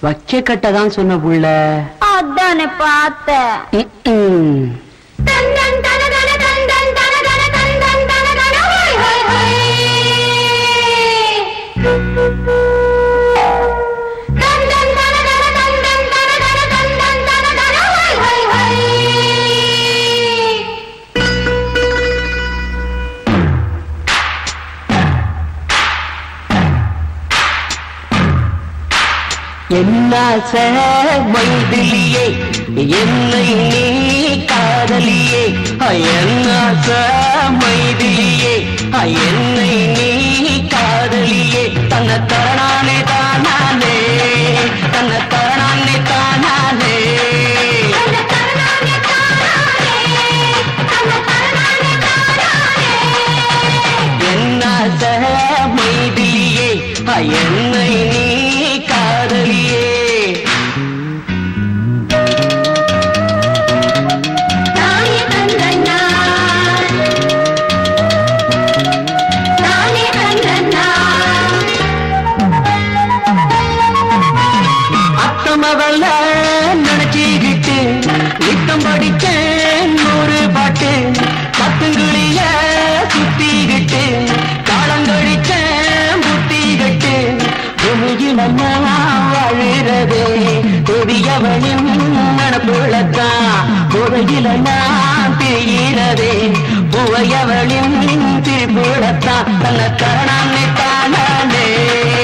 வச்ச கட்ட தான் சொன்ன புள்ள அதானே பார்த்தேன் ம்ம். என்னாச மைதிலியே என்னை நீ காதலியே என்னாச மைதிலியே என்னை நீ காதலியே தன்னை தரணானே தானானே தன்னை தரணானே தானானே என்னாச மைதிலியே என்னை நீ காதலியே அத்தமவல்ல நினைச்சுக்கிட்டு நித்தம் படிச்சேன் நூறு பாட்டு பத்துங்குழிய சுத்திக்கிட்டு காலங்கழிச்சேன் புத்திக்கிட்டு பூமியில நான் வாழுறதே கொடியவனின் மனப்புழத்தான் புதையில நான் திரிகிறதே புவையவளின் திரிபுழத்தான் தன்னை தரணானே தானே